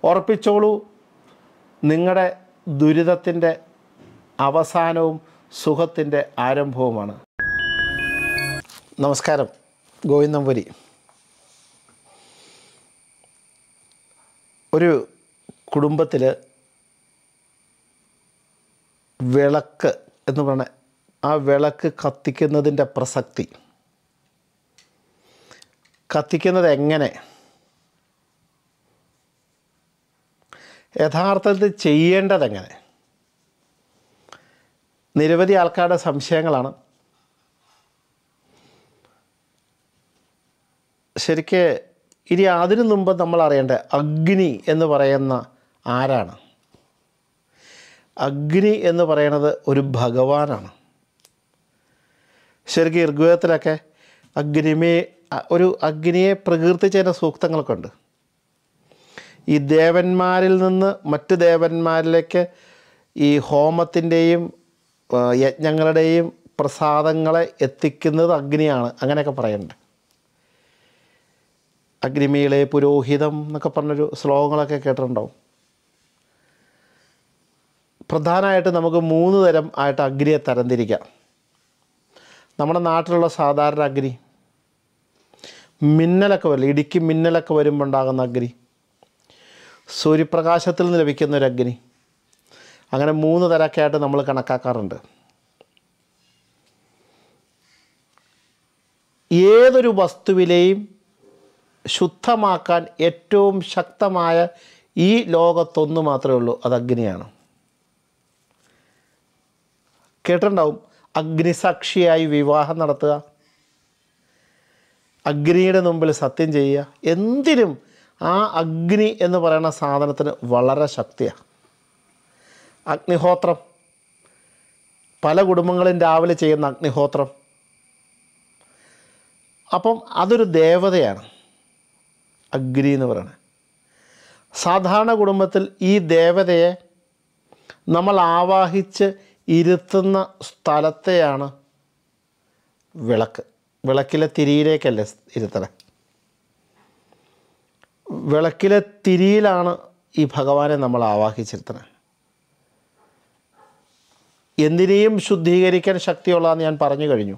ഉറപ്പിച്ചോളൂ നിങ്ങളുടെ ദുരിതത്തിൻ്റെ അവസാനവും സുഖത്തിൻ്റെ ആരംഭവുമാണ് നമസ്കാരം ഗോവിന്ദംപുരി ഒരു കുടുംബത്തിൽ വിളക്ക് എന്ന് പറഞ്ഞ ആ വിളക്ക് കത്തിക്കുന്നതിൻ്റെ പ്രസക്തി കത്തിക്കുന്നത് എങ്ങനെ യഥാർത്ഥത്തിൽ ചെയ്യേണ്ടതെങ്ങനെ നിരവധി ആൾക്കാരുടെ സംശയങ്ങളാണ് ശരിക്ക് ഇനി അതിനു മുമ്പ് നമ്മൾ അറിയേണ്ട അഗ്നി എന്ന് പറയുന്ന ആരാണ് അഗ്നി എന്ന് പറയുന്നത് ഒരു ഭഗവാനാണ് ശരിക്കും ഋഗ്വേദത്തിലൊക്കെ അഗ്നിമേ അ- ഒരു അഗ്നിയെ പ്രകീർത്തിച്ച ചില സൂക്തങ്ങളൊക്കെ ഉണ്ട് ഈ ദേവന്മാരിൽ നിന്ന് മറ്റ് ദേവന്മാരിലേക്ക് ഈ ഹോമത്തിൻ്റെയും ആ, യജ്ഞങ്ങളുടെയും പ്രസാദങ്ങളെ എത്തിക്കുന്നത് അഗ്നിയാണ് അങ്ങനെയൊക്കെ പറയുന്നുണ്ട് അഗ്നിമീളെ പുരോഹിതം എന്നൊക്കെ പറഞ്ഞൊരു ശ്ലോകങ്ങളൊക്കെ കേട്ടിട്ടുണ്ടാവും പ്രധാനമായിട്ട് നമുക്ക് മൂന്ന് തരം ആയിട്ട് അഗ്നിയെ തരംതിരിക്കാം നമ്മുടെ നാട്ടിലുള്ള സാധാരണ അഗ്നി മിന്നലൊക്കെ വരില്ല ഇടുക്കി മിന്നലൊക്കെ വരുമ്പോൾ ഉണ്ടാകുന്ന അഗ്നി സൂര്യപ്രകാശത്തിൽ നിന്ന് ലഭിക്കുന്ന ഒരു അഗ്നി അങ്ങനെ മൂന്ന് തരമൊക്കെ ആയിട്ട് നമ്മൾ കണക്കാക്കാറുണ്ട് ഏതൊരു വസ്തുവിലെയും ശുദ്ധമാക്കാൻ ഏറ്റവും ശക്തമായ ഈ ലോകത്തൊന്ന് മാത്രമേ ഉള്ളൂ അത് അഗ്നിയാണ് കേട്ടിട്ടുണ്ടാവും അഗ്നിസാക്ഷിയായി വിവാഹം നടത്തുക അഗ്നിയുടെ മുമ്പിൽ സത്യം ചെയ്യുക എന്തിനും ആ അഗ്നി എന്ന് പറയുന്ന സാധനത്തിന് വളരെ ശക്തിയാണ് അഗ്നിഹോത്രം പല കുടുംബങ്ങളും രാവിലെ ചെയ്യുന്ന അഗ്നിഹോത്രം അപ്പം അതൊരു ദേവതയാണ് അഗ്നി എന്ന് പറയുന്നത് സാധാരണ കുടുംബത്തിൽ ഈ ദേവതയെ നമ്മൾ ആവാഹിച്ച് ഇരുത്തുന്ന സ്ഥലത്തെയാണ് വിളക്ക് വിളക്കിലെ തിരിയിലേക്കല്ലേ ഇരുത്തണേ വിളക്കിലെ തിരിയിലാണ് ഈ ഭഗവാനെ നമ്മൾ ആവാഹിച്ചിരുത്തണേ എന്തിനേയും ശുദ്ധീകരിക്കാൻ ശക്തിയുള്ളതെന്ന് ഞാൻ പറഞ്ഞു കഴിഞ്ഞു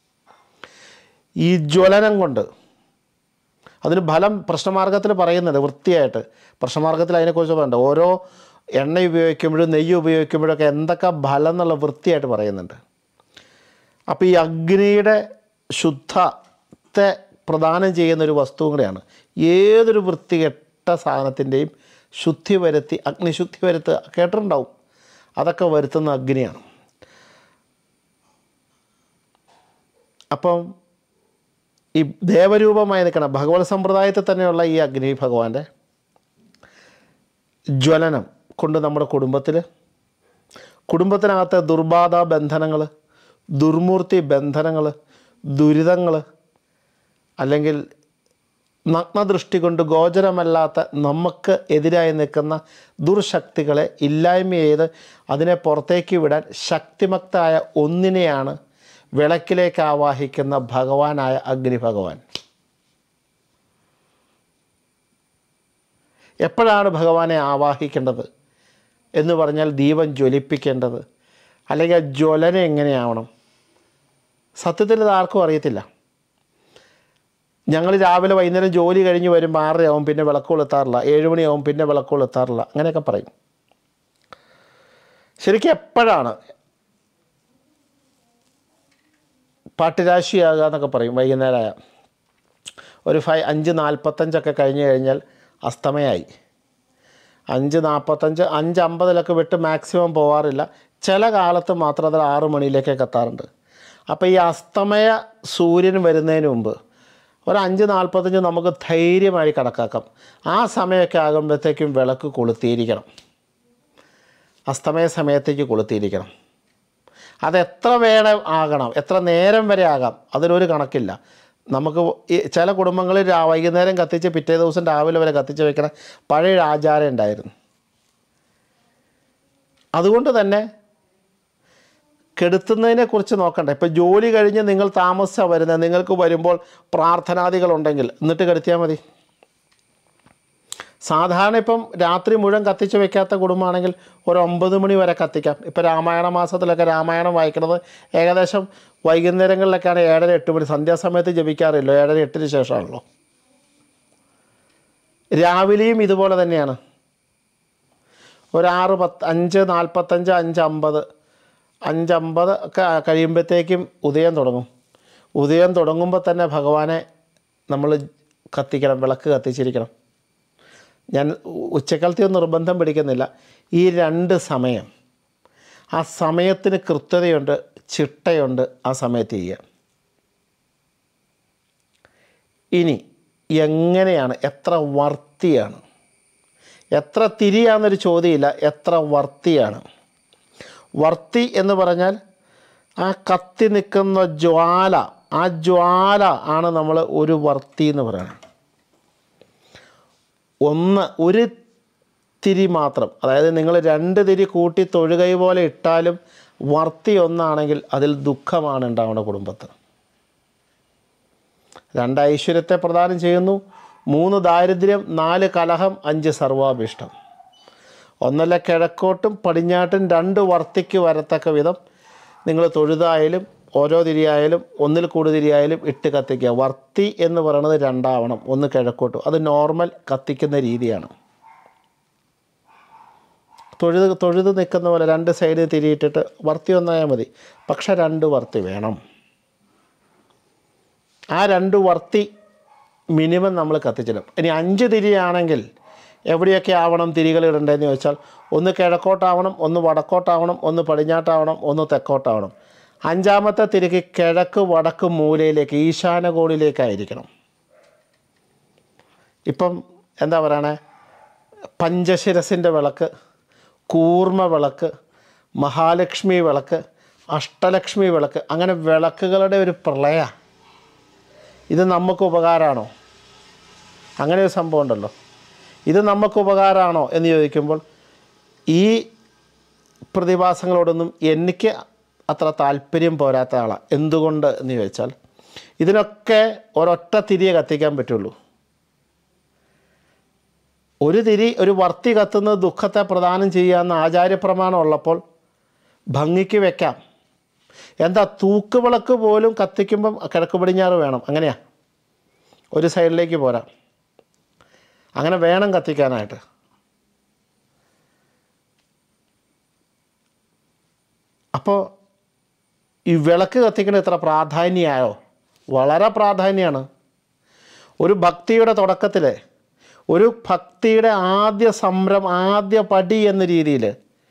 ഈ ജ്വലനം കൊണ്ട് അതിന് ഫലം പ്രശ്നമാർഗത്തിൽ പറയുന്നുണ്ട് വൃത്തിയായിട്ട് പ്രശ്നമാർഗത്തിൽ അതിനെക്കുറിച്ച് പറയുന്നുണ്ട് ഓരോ എണ്ണ ഉപയോഗിക്കുമ്പോഴും നെയ്യ് ഉപയോഗിക്കുമ്പോഴൊക്കെ എന്തൊക്കെ ഫലം എന്നുള്ള വൃത്തിയായിട്ട് പറയുന്നുണ്ട് അപ്പോൾ ഈ അഗ്നിയുടെ ശുദ്ധത്തെ പ്രദാനം ചെയ്യുന്ന ഒരു വസ്തുവും കൂടെയാണ് ഏതൊരു വൃത്തികെട്ട സാധനത്തിൻ്റെയും ശുദ്ധി വരുത്തി അഗ്നിശുദ്ധി വരുത്തുക കേട്ടിട്ടുണ്ടാവും അതൊക്കെ വരുത്തുന്ന അഗ്നിയാണ് അപ്പം ഈ ദേവരൂപമായി നിൽക്കണം ഭഗവത് സമ്പ്രദായത്തിൽ തന്നെയുള്ള ഈ അഗ്നി ഭഗവാന്റെ ജ്വലനം കൊണ്ട് നമ്മുടെ കുടുംബത്തിൽ കുടുംബത്തിനകത്തെ ദുർബാധ ബന്ധനങ്ങൾ ദുർമൂർത്തി ബന്ധനങ്ങൾ ദുരിതങ്ങൾ അല്ലെങ്കിൽ നഗ്നദൃഷ്ടി കൊണ്ട് ഗോചരമല്ലാത്ത നമുക്ക് എതിരായി നിൽക്കുന്ന ദുർശക്തികളെ ഇല്ലായ്മ ചെയ്ത് അതിനെ പുറത്തേക്ക് വിടാൻ ശക്തിമക്തായ ഒന്നിനെയാണ് വിളക്കിലേക്ക് ആവാഹിക്കുന്ന ഭഗവാനായ അഗ്നി ഭഗവാൻ എപ്പോഴാണ് ഭഗവാനെ ആവാഹിക്കേണ്ടത് എന്ന് പറഞ്ഞാൽ ദീപം ജ്വലിപ്പിക്കേണ്ടത് അല്ലെങ്കിൽ ആ ജ്വലനം എങ്ങനെയാവണം സത്യത്തിൽ ഇത് ആർക്കും അറിയത്തില്ല ഞങ്ങൾ രാവിലെ വൈകുന്നേരം ജോലി കഴിഞ്ഞ് വരുമ്പോൾ ആറരയാവും പിന്നെ വിളക്ക് കൊളുത്താറില്ല ഏഴ് മണിയാവും പിന്നെ വിളക്ക് കൊളുത്താറില്ല അങ്ങനെയൊക്കെ പറയും ശരിക്കും എപ്പോഴാണ് പാട്ടുരാശിയാകുക എന്നൊക്കെ പറയും വൈകുന്നേരമായ ഒരു ഫൈ അഞ്ച് നാൽപ്പത്തഞ്ചൊക്കെ കഴിഞ്ഞ് കഴിഞ്ഞാൽ അസ്തമയായി അഞ്ച് നാൽപ്പത്തഞ്ച് അഞ്ച് അമ്പതിലൊക്കെ വിട്ട് മാക്സിമം പോകാറില്ല ചില കാലത്ത് മാത്രം അത് ആറ് മണിയിലേക്കൊക്കെ എത്താറുണ്ട് അപ്പോൾ ഈ അസ്തമയ സൂര്യൻ വരുന്നതിന് മുമ്പ് ഒരു അഞ്ച് നാൽപ്പത്തഞ്ച് നമുക്ക് ധൈര്യമായി കണക്കാക്കാം ആ സമയമൊക്കെ ആകുമ്പോഴത്തേക്കും വിളക്ക് കൊളുത്തിയിരിക്കണം അസ്തമയ സമയത്തേക്ക് കൊളുത്തിയിരിക്കണം അത് എത്ര വേണം ആകണം എത്ര നേരം വരെ ആകാം അതിനൊരു കണക്കില്ല നമുക്ക് ഈ ചില കുടുംബങ്ങളിൽ രാ- വൈകുന്നേരം കത്തിച്ച് പിറ്റേ ദിവസം രാവിലെ വരെ കത്തിച്ച് വെക്കണ പഴയ ആചാരം ഉണ്ടായിരുന്നു അതുകൊണ്ട് തന്നെ കെടുത്തുന്നതിനെ കുറിച്ച് നോക്കണ്ട ഇപ്പം ജോലി കഴിഞ്ഞ് നിങ്ങൾ താമസിച്ചാണ് വരുന്നത് നിങ്ങൾക്ക് വരുമ്പോൾ പ്രാർത്ഥനാദികളുണ്ടെങ്കിൽ എന്നിട്ട് കെടുത്തിയാൽ മതി സാധാരണ ഇപ്പം രാത്രി മുഴുവൻ കത്തിച്ച് വെക്കാത്ത കുടുംബമാണെങ്കിൽ ഒരു ഒമ്പത് മണി വരെ കത്തിക്കാം ഇപ്പം രാമായണ മാസത്തിലൊക്കെ രാമായണം വായിക്കുന്നത് ഏകദേശം വൈകുന്നേരങ്ങളിലൊക്കെയാണ് ഏഴര എട്ട് മണി സന്ധ്യാസമയത്ത് ജപിക്കാറില്ല ഏഴര എട്ടിന് ശേഷമാണല്ലോ രാവിലെയും ഇതുപോലെ തന്നെയാണ് ഒരു ആറ് പത്ത് അഞ്ച് നാൽപ്പത്തഞ്ച് അഞ്ച് അമ്പത് അഞ്ചമ്പത് ഒക്കെ കഴിയുമ്പോഴത്തേക്കും ഉദയം തുടങ്ങും ഉദയം തുടങ്ങുമ്പോൾ തന്നെ ഭഗവാനെ നമ്മൾ കത്തിക്കണം വിളക്ക് കത്തിച്ചിരിക്കണം ഞാൻ ഉച്ചക്കാലത്തെ നിർബന്ധം പിടിക്കുന്നില്ല ഈ രണ്ട് സമയം ആ സമയത്തിന് കൃത്യതയുണ്ട് ചിട്ടയുണ്ട് ആ സമയത്ത് ചെയ്യുക ഇനി എങ്ങനെയാണ് എത്ര വർത്തിയാണ് എത്ര തിരിയാന്നൊരു ചോദ്യമില്ല എത്ര വർത്തിയാണ് വർത്തി എന്ന് പറഞ്ഞാൽ ആ കത്തി നിൽക്കുന്ന ജ്വാല ആ ജ്വാല ആണ് നമ്മൾ ഒരു വർത്തി എന്ന് പറയുന്നത് ഒന്ന് ഒരു തിരി മാത്രം അതായത് നിങ്ങൾ രണ്ട് തിരി കൂട്ടി തൊഴുകൈ പോലെ ഇട്ടാലും വർത്തി ഒന്നാണെങ്കിൽ അതിൽ ദുഃഖമാണ് ഉണ്ടാവുന്ന കുടുംബത്ത് രണ്ട് ഐശ്വര്യത്തെ പ്രദാനം ചെയ്യുന്നു മൂന്ന് ദാരിദ്ര്യം നാല് കലഹം അഞ്ച് സർവാഭീഷ്ടം ഒന്നല്ല കിഴക്കോട്ടും പടിഞ്ഞാട്ടും രണ്ട് വർത്തിക്ക് വരത്തക്ക വിധം നിങ്ങൾ തൊഴുതായാലും ഓരോ തിരിയായാലും ഒന്നിൽ കൂടുതൽ തിരിയായാലും ഇട്ട് കത്തിക്കുക വർത്തി എന്ന് പറയുന്നത് രണ്ടാവണം ഒന്ന് കിഴക്കോട്ടും അത് നോർമൽ കത്തിക്കുന്ന രീതിയാണ് തൊഴുത് തൊഴുത് നിൽക്കുന്ന പോലെ രണ്ട് സൈഡിൽ തിരിയിട്ടിട്ട് വർത്തി ഒന്നായാൽ മതി പക്ഷെ രണ്ട് വർത്തി വേണം ആ രണ്ട് വർത്തി മിനിമം നമ്മൾ കത്തിച്ചിടും ഇനി അഞ്ച് തിരിയാണെങ്കിൽ എവിടെയൊക്കെ ആവണം തിരികൾ ഇടേണ്ടതെന്ന് ചോദിച്ചാൽ ഒന്ന് കിഴക്കോട്ടാവണം ഒന്ന് വടക്കോട്ടാവണം ഒന്ന് പടിഞ്ഞാട്ടാവണം ഒന്ന് തെക്കോട്ടാവണം അഞ്ചാമത്തെ തിരിക്ക് കിഴക്ക് വടക്ക് മൂലയിലേക്ക് ഈശാനകോണിലേക്കായിരിക്കണം ഇപ്പം എന്താ പറയണേ പഞ്ചശിരസിൻ്റെ വിളക്ക് കൂർമ്മ വിളക്ക് മഹാലക്ഷ്മി വിളക്ക് അഷ്ടലക്ഷ്മി വിളക്ക് അങ്ങനെ വിളക്കുകളുടെ ഒരു പ്രളയ ഇത് നമുക്ക് ഉപകാരമാണോ അങ്ങനെ ഒരു സംഭവം ഉണ്ടല്ലോ ഇത് നമുക്ക് ഉപകാരമാണോ എന്ന് ചോദിക്കുമ്പോൾ ഈ പ്രതിഭാസങ്ങളോടൊന്നും എനിക്ക് അത്ര താല്പര്യം പോരാത്ത ആളാണ് എന്തുകൊണ്ട് എന്ന് ചോദിച്ചാൽ ഇതിനൊക്കെ ഒരൊറ്റ തിരിയെ കത്തിക്കാൻ പറ്റുള്ളൂ ഒരു തിരി ഒരു വർത്തി കത്തുന്നത് ദുഃഖത്തെ പ്രദാനം ചെയ്യാമെന്ന ആചാര്യപ്രമാണം ഉള്ളപ്പോൾ ഭംഗിക്ക് വെക്കാം എന്താ തൂക്കുവിളക്ക് പോലും കത്തിക്കുമ്പം കിഴക്ക് പടിഞ്ഞാറ് വേണം അങ്ങനെയാ ഒരു സൈഡിലേക്ക് പോരാ അങ്ങനെ വേണം കത്തിക്കാനായിട്ട് അപ്പോൾ ഈ വിളക്ക് കത്തിക്കുന്ന ഇത്ര പ്രാധാന്യമായോ വളരെ പ്രാധാന്യമാണ് ഒരു ഭക്തിയുടെ തുടക്കത്തിൽ ഒരു ഭക്തിയുടെ ആദ്യ സംരംഭം ആദ്യ പടി എന്ന രീതിയിൽ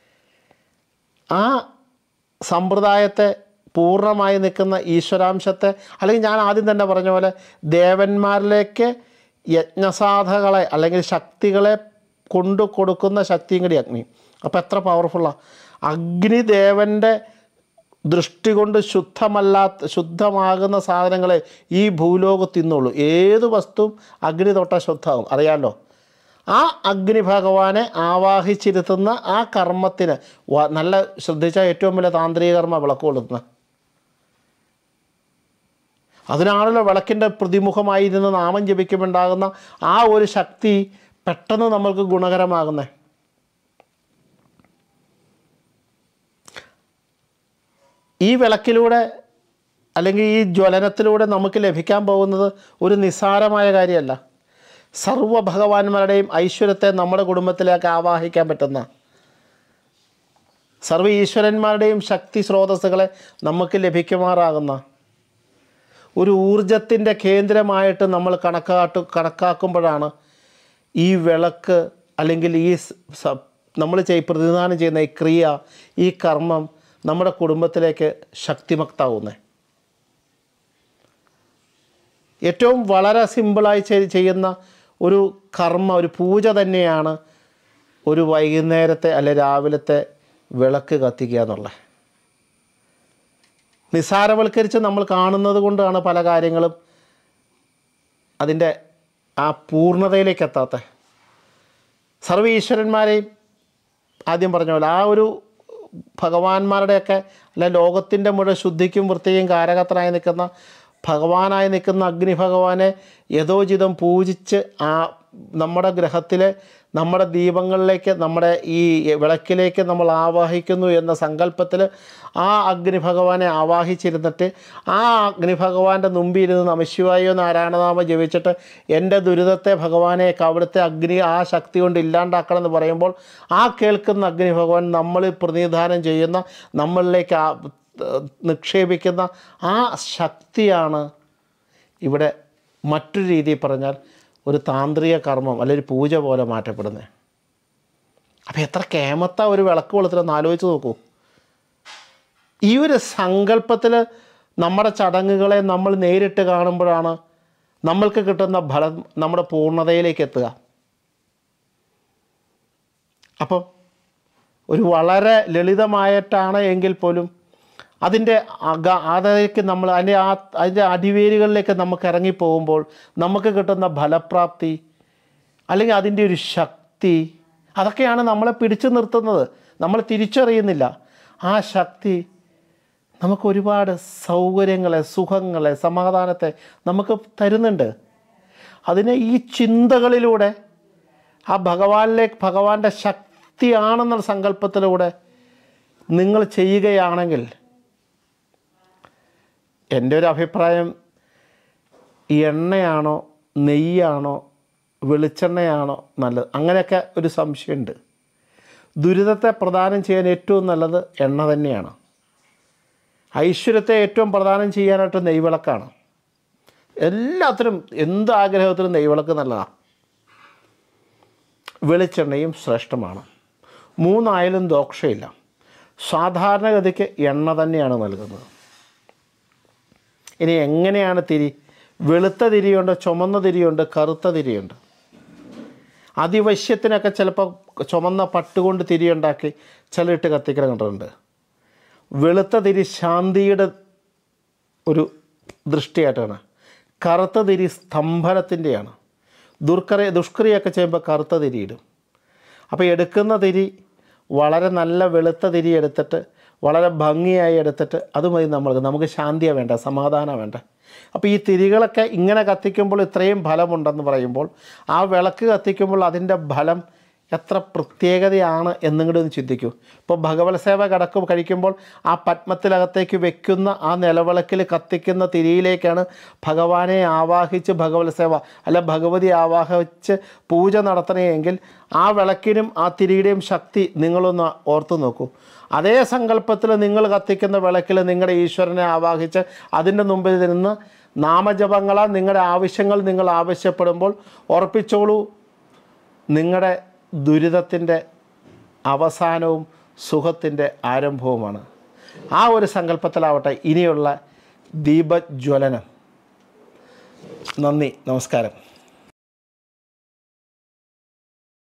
ആ സമ്പ്രദായത്തെ പൂർണ്ണമായി നിൽക്കുന്ന ഈശ്വരാംശത്തെ അല്ലെങ്കിൽ ഞാൻ ആദ്യം തന്നെ പറഞ്ഞ പോലെ ദേവന്മാരിലേക്ക് യജ്ഞസാധകളെ അല്ലെങ്കിൽ ശക്തികളെ കൊണ്ടു കൊടുക്കുന്ന ശക്തിയും കൂടി അഗ്നി അപ്പോൾ എത്ര പവർഫുള്ളാണ് അഗ്നിദേവൻ്റെ ദൃഷ്ടി കൊണ്ട് ശുദ്ധമല്ലാത്ത ശുദ്ധമാകുന്ന സാധനങ്ങളെ ഈ ഭൂലോകത്ത് തിന്നുള്ളൂ ഏത് വസ്തുവും അഗ്നി തൊട്ട ശുദ്ധമാകും അറിയാമല്ലോ ആ അഗ്നി ഭഗവാനെ ആവാഹിച്ചിരുത്തുന്ന ആ കർമ്മത്തിന് വ- നല്ല ശ്രദ്ധിച്ചാൽ ഏറ്റവും വലിയ താന്ത്രിക കർമ്മ വിളക്ക് കൊളുത്തുന്ന അതിനാണല്ലോ വിളക്കിൻ്റെ പ്രതിമുഖമായിരുന്ന് നാമം ജപിക്കുമ്പോണ്ടാകുന്ന ആ ഒരു ശക്തി പെട്ടെന്ന് നമ്മൾക്ക് ഗുണകരമാകുന്നത് ഈ വിളക്കിലൂടെ അല്ലെങ്കിൽ ഈ ജ്വലനത്തിലൂടെ നമുക്ക് ലഭിക്കാൻ പോകുന്നത് ഒരു നിസ്സാരമായ കാര്യമല്ല സർവ്വ ഭഗവാന്മാരുടെയും ഐശ്വര്യത്തെ നമ്മുടെ കുടുംബത്തിലേക്ക് ആവാഹിക്കാൻ പറ്റുന്ന സർവ്വ ഈശ്വരന്മാരുടെയും ശക്തി സ്രോതസ്സുകളെ നമുക്ക് ലഭിക്കുമാറാകുന്ന ഒരു ഊർജത്തിൻ്റെ കേന്ദ്രമായിട്ട് നമ്മൾ കണക്കാട്ട് കണക്കാക്കുമ്പോഴാണ് ഈ വിളക്ക് അല്ലെങ്കിൽ ഈ നമ്മൾ ചെയ് പ്രതിദാനം ചെയ്യുന്ന ഈ ക്രിയ ഈ കർമ്മം നമ്മുടെ കുടുംബത്തിലേക്ക് ശക്തിമക്താവുന്നത് ഏറ്റവും വളരെ സിമ്പിളായി ചെയ്- ചെയ്യുന്ന ഒരു കർമ്മ ഒരു പൂജ തന്നെയാണ് ഒരു വൈകുന്നേരത്തെ അല്ലെ രാവിലത്തെ വിളക്ക് കത്തിക്കുക എന്നുള്ളത് നിസ്സാരവൽക്കരിച്ച് നമ്മൾ കാണുന്നത് കൊണ്ടാണ് പല കാര്യങ്ങളും അതിൻ്റെ ആ പൂർണ്ണതയിലേക്ക് എത്താത്ത സർവ്വ ഈശ്വരന്മാരെയും ആദ്യം പറഞ്ഞ പോലെ ആ ഒരു ഭഗവാന്മാരുടെയൊക്കെ അല്ലെ ലോകത്തിൻ്റെ മുഴുവൻ ശുദ്ധിക്കും വൃത്തിയും കാരകത്തനായി നിൽക്കുന്ന ഭഗവാനായി നിൽക്കുന്ന അഗ്നി ഭഗവാനെ യഥോചിതം പൂജിച്ച് ആ നമ്മുടെ ഗ്രഹത്തിലെ നമ്മുടെ ദീപങ്ങളിലേക്ക് നമ്മുടെ ഈ വിളക്കിലേക്ക് നമ്മൾ ആവാഹിക്കുന്നു എന്ന സങ്കല്പത്തിൽ ആ അഗ്നി ഭഗവാനെ ആവാഹിച്ചിരുന്നിട്ട് ആ അഗ്നി ഭഗവാന്റെ മുമ്പിൽ ഇരുന്ന് നമശിവായോ നാരായണനാമം ജപിച്ചിട്ട് എൻ്റെ ദുരിതത്തെ ഭഗവാനെ അവിടുത്തെ അഗ്നി ആ ശക്തി കൊണ്ട് ഇല്ലാണ്ടാക്കണം എന്ന് പറയുമ്പോൾ ആ കേൾക്കുന്ന അഗ്നി ഭഗവാൻ നമ്മളിൽ പ്രതിനിധാനം ചെയ്യുന്ന നമ്മളിലേക്ക് ആ നിക്ഷേപിക്കുന്ന ആ ശക്തിയാണ് ഇവിടെ മറ്റൊരു രീതിയിൽ പറഞ്ഞാൽ ഒരു താന്ത്രിക കർമ്മം അല്ലെങ്കിൽ ഒരു പൂജ പോലെ മാറ്റപ്പെടുന്നത് അപ്പോൾ എത്ര കേമത്ത ഒരു വിളക്ക് കൊളുത്തിലൊന്ന് ആലോചിച്ച് നോക്കൂ ഈ ഒരു സങ്കല്പത്തിൽ നമ്മുടെ ചടങ്ങുകളെ നമ്മൾ നേരിട്ട് കാണുമ്പോഴാണ് നമ്മൾക്ക് കിട്ടുന്ന ഫലം നമ്മുടെ പൂർണ്ണതയിലേക്ക് എത്തുക അപ്പം ഒരു വളരെ ലളിതമായിട്ടാണ് എങ്കിൽ പോലും അതിൻ്റെ അക അതിലേക്ക് നമ്മൾ അതിൻ്റെ ആ അതിൻ്റെ അടിവേരുകളിലേക്ക് നമുക്ക് ഇറങ്ങിപ്പോകുമ്പോൾ നമുക്ക് കിട്ടുന്ന ഫലപ്രാപ്തി അല്ലെങ്കിൽ അതിൻ്റെ ഒരു ശക്തി അതൊക്കെയാണ് നമ്മളെ പിടിച്ചു നിർത്തുന്നത് നമ്മൾ തിരിച്ചറിയുന്നില്ല ആ ശക്തി നമുക്ക് ഒരുപാട് സൗകര്യങ്ങളെ സുഖങ്ങളെ സമാധാനത്തെ നമുക്ക് തരുന്നുണ്ട് അതിനെ ഈ ചിന്തകളിലൂടെ ആ ഭഗവാനിലേക്ക് ഭഗവാന്റെ ശക്തിയാണെന്നുള്ള സങ്കല്പത്തിലൂടെ നിങ്ങൾ ചെയ്യുകയാണെങ്കിൽ എൻ്റെ ഒരു അഭിപ്രായം ഈ എണ്ണയാണോ നെയ്യാണോ വെളിച്ചെണ്ണയാണോ നല്ലത് അങ്ങനെയൊക്കെ ഒരു സംശയമുണ്ട് ദുരിതത്തെ പ്രദാനം ചെയ്യാൻ ഏറ്റവും നല്ലത് എണ്ണ തന്നെയാണ് ഐശ്വര്യത്തെ ഏറ്റവും പ്രദാനം ചെയ്യാനായിട്ട് നെയ്വിളക്കാണ് എല്ലാത്തിനും എന്ത് ആഗ്രഹത്തിനും നെയ്വിളക്ക് നല്ലതാണ് വെളിച്ചെണ്ണയും ശ്രേഷ്ഠമാണ് മൂന്നായാലും ദോഷമില്ല സാധാരണഗതിക്ക് എണ്ണ തന്നെയാണ് നൽകുന്നത് ഇനി എങ്ങനെയാണ് തിരി വെളുത്ത തിരിയുണ്ട് ചുമന്ന തിരിയുണ്ട് കറുത്ത തിരിയുണ്ട് അതിവശ്യത്തിനൊക്കെ ചിലപ്പോൾ ചുമന്ന പട്ടുകൊണ്ട് തിരിയുണ്ടാക്കി ചിലയിട്ട് കത്തിക്കണം കണ്ടിട്ടുണ്ട് വെളുത്ത തിരി ശാന്തിയുടെ ഒരു ദൃഷ്ടിയായിട്ടാണ് കറുത്ത തിരി സ്തംഭനത്തിൻ്റെയാണ് ദുർക്കറി ദുഷ്ക്രിയൊക്കെ ചെയ്യുമ്പോൾ കറുത്ത തിരി ഇടും അപ്പോൾ എടുക്കുന്ന തിരി വളരെ നല്ല വെളുത്ത തിരി എടുത്തിട്ട് വളരെ ഭംഗിയായി എടുത്തിട്ട് അത് മതി നമ്മൾക്ക് നമുക്ക് ശാന്തിയാണ് വേണ്ട സമാധാനമാണ് വേണ്ട അപ്പോൾ ഈ തിരികളൊക്കെ ഇങ്ങനെ കത്തിക്കുമ്പോൾ ഇത്രയും ഫലമുണ്ടെന്ന് പറയുമ്പോൾ ആ വിളക്ക് കത്തിക്കുമ്പോൾ അതിൻ്റെ ഫലം എത്ര പ്രത്യേകതയാണ് എന്നും കൂടി ഒന്ന് ചിന്തിക്കൂ ഇപ്പോൾ ഭഗവത് സേവ കടക്കും കഴിക്കുമ്പോൾ ആ പത്മത്തിലകത്തേക്ക് വെക്കുന്ന ആ നിലവിളക്കിൽ കത്തിക്കുന്ന തിരിയിലേക്കാണ് ഭഗവാനെ ആവാഹിച്ച് ഭഗവത് സേവ അല്ല ഭഗവതി ആവാഹിച്ച് പൂജ നടത്തണമെങ്കിൽ ആ വിളക്കിനും ആ തിരിയുടെയും ശക്തി നിങ്ങളൊന്ന് ഓർത്തു നോക്കൂ അതേ സങ്കല്പത്തിൽ നിങ്ങൾ കത്തിക്കുന്ന വിളക്കിൽ നിങ്ങളുടെ ഈശ്വരനെ ആവാഹിച്ച് അതിൻ്റെ മുമ്പിൽ നിന്ന് നാമജപങ്ങളാൽ നിങ്ങളുടെ ആവശ്യങ്ങൾ നിങ്ങൾ ആവശ്യപ്പെടുമ്പോൾ ഉറപ്പിച്ചോളൂ നിങ്ങളുടെ ദുരിതത്തിൻ്റെ അവസാനവും സുഖത്തിൻ്റെ ആരംഭവുമാണ് ആ ഒരു സങ്കല്പത്തിലാവട്ടെ ഇനിയുള്ള ദീപജ്വലനം നന്ദി നമസ്കാരം